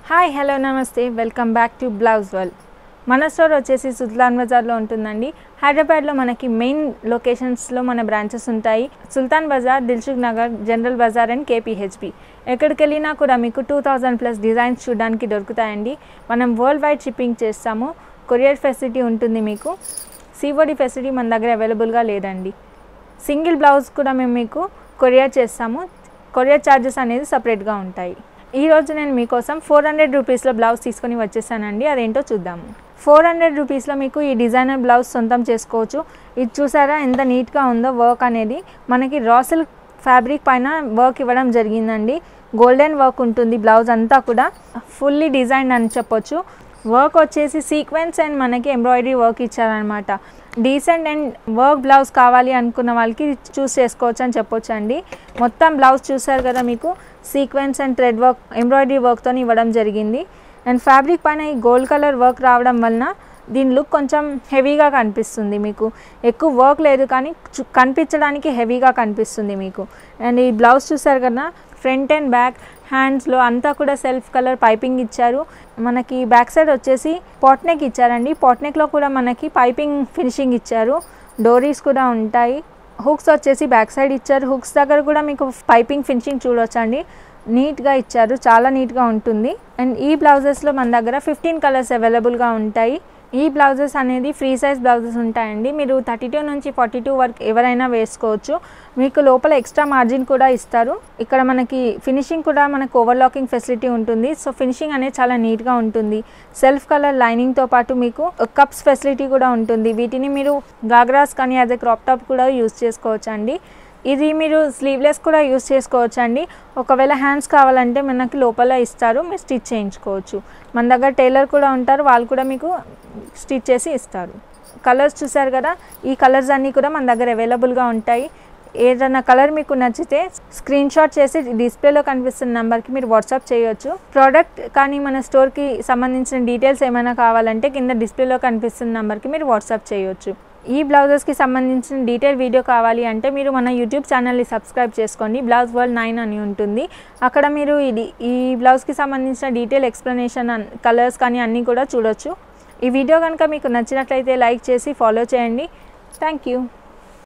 hi hello నమస్తే welcome back to blouse వల్ మన స్టోర్ వచ్చేసి సుల్తాన్ బజార్లో ఉంటుందండి హైదరాబాద్లో మనకి మెయిన్ లొకేషన్స్లో మన బ్రాంచెస్ ఉంటాయి Sultan Bazar Dilsukh Nagar General Bazar and KPHB ఎక్కడికి వెళ్ళినా కూడా మీకు టూ థౌజండ్ ప్లస్ డిజైన్స్ చూడడానికి దొరుకుతాయండి మనం వరల్డ్ వైడ్ షిప్పింగ్ చేస్తాము కొరియర్ ఫెసిలిటీ ఉంటుంది మీకు సిఓడి ఫెసిలిటీ మన దగ్గర అవైలబుల్గా లేదండి సింగిల్ బ్లౌజ్ కూడా మేము మీకు కొరియర్ చేస్తాము కొరియర్ ఛార్జెస్ అనేది సపరేట్గా ఉంటాయి ఈ రోజు నేను మీకోసం ఫోర్ హండ్రెడ్ రూపీస్లో బ్లౌజ్ తీసుకొని వచ్చేసానండి అదేంటో చూద్దాము ఫోర్ హండ్రెడ్ రూపీస్లో మీకు ఈ డిజైనర్ బ్లౌజ్ సొంతం చేసుకోవచ్చు ఇది చూసారా ఎంత నీట్గా ఉందో వర్క్ అనేది మనకి రాసిల్ ఫ్యాబ్రిక్ పైన వర్క్ ఇవ్వడం జరిగిందండి గోల్డెన్ వర్క్ ఉంటుంది బ్లౌజ్ అంతా కూడా ఫుల్లీ డిజైన్ అని చెప్పొచ్చు వర్క్ వచ్చేసి సీక్వెన్స్ అండ్ మనకి ఎంబ్రాయిడరీ వర్క్ ఇచ్చారనమాట డీసెంట్ అండ్ వర్క్ బ్లౌజ్ కావాలి అనుకున్న వాళ్ళకి చూస్ చేసుకోవచ్చు అని చెప్పొచ్చు అండి మొత్తం బ్లౌజ్ చూసారు కదా మీకు sequence and thread work embroidery వర్క్తో ఇవ్వడం జరిగింది అండ్ ఫ్యాబ్రిక్ పైన ఈ గోల్డ్ కలర్ వర్క్ రావడం వలన దీని లుక్ కొంచెం హెవీగా కనిపిస్తుంది మీకు ఎక్కువ వర్క్ లేదు కానీ చు- కనిపించడానికి హెవీగా కనిపిస్తుంది మీకు అండ్ ఈ బ్లౌజ్ చూసారు కదా ఫ్రంట్ అండ్ బ్యాక్ హ్యాండ్స్లో అంతా కూడా సెల్ఫ్ కలర్ పైపింగ్ ఇచ్చారు మనకి బ్యాక్ సైడ్ వచ్చేసి పాట్ నెక్ ఇచ్చారండి పాట్ నెక్లో కూడా మనకి పైపింగ్ ఫినిషింగ్ ఇచ్చారు డోరీస్ కూడా ఉంటాయి హుక్స్ వచ్చేసి బ్యాక్ సైడ్ ఇచ్చారు హుక్స్ దగ్గర కూడా మీకు పైపింగ్ ఫినిషింగ్ చూడొచ్చండి నీట్గా ఇచ్చారు చాలా నీట్గా ఉంటుంది అండ్ ఈ బ్లౌజెస్లో మన దగ్గర ఫిఫ్టీన్ కలర్స్ అవైలబుల్గా ఉంటాయి ఈ బ్లౌజెస్ అనేది ఫ్రీ సైజ్ బ్లౌజెస్ ఉంటాయండి మీరు థర్టీ టూ నుంచి ఫార్టీ టూ వరకు ఎవరైనా వేసుకోవచ్చు మీకు లోపల ఎక్స్ట్రా మార్జిన్ కూడా ఇస్తారు ఇక్కడ మనకి ఫినిషింగ్ కూడా మనకు ఓవర్లాకింగ్ ఫెసిలిటీ ఉంటుంది సో ఫినిషింగ్ అనేది చాలా నీట్గా ఉంటుంది సెల్ఫ్ కలర్ లైనింగ్తో పాటు మీకు కప్స్ ఫెసిలిటీ కూడా ఉంటుంది వీటిని మీరు గాగ్రాస్ కానీ యాజ్ ఎ క్రాప్ టాప్ కూడా యూస్ చేసుకోవచ్చు అండి ఇది మీరు స్లీవ్లెస్ కూడా యూస్ చేసుకోవచ్చు అండి ఒకవేళ హ్యాండ్స్ కావాలంటే మనకి లోపల ఇస్తారు మీరు స్టిచ్ చేయించుకోవచ్చు మన దగ్గర టైలర్ కూడా ఉంటారు వాళ్ళు కూడా మీకు స్టిచ్ చేసి ఇస్తారు కలర్స్ చూసారు కదా ఈ కలర్స్ అన్నీ కూడా మన దగ్గర అవైలబుల్గా ఉంటాయి ఏదైనా కలర్ మీకు నచ్చితే స్క్రీన్ షాట్ చేసి డిస్ప్లేలో కనిపిస్తున్న నెంబర్కి మీరు వాట్సాప్ చేయొచ్చు ప్రోడక్ట్ కానీ మన స్టోర్కి సంబంధించిన డీటెయిల్స్ ఏమైనా కావాలంటే కింద డిస్ప్లేలో కనిపిస్తున్న నెంబర్కి మీరు వాట్సాప్ చేయొచ్చు ఈ బ్లౌజెస్కి సంబంధించిన డీటెయిల్ వీడియో కావాలి అంటే మీరు మన యూట్యూబ్ ఛానల్ని సబ్స్క్రైబ్ చేసుకోండి బ్లౌజ్ వరల్డ్ నైన్ అని ఉంటుంది అక్కడ మీరు ఇది ఈ బ్లౌజ్కి సంబంధించిన డీటెయిల్ ఎక్స్ప్లెనేషన్ కలర్స్ కానీ అన్నీ కూడా చూడొచ్చు ఈ వీడియో కనుక మీకు నచ్చినట్లయితే లైక్ చేసి ఫాలో చేయండి థ్యాంక్ యూ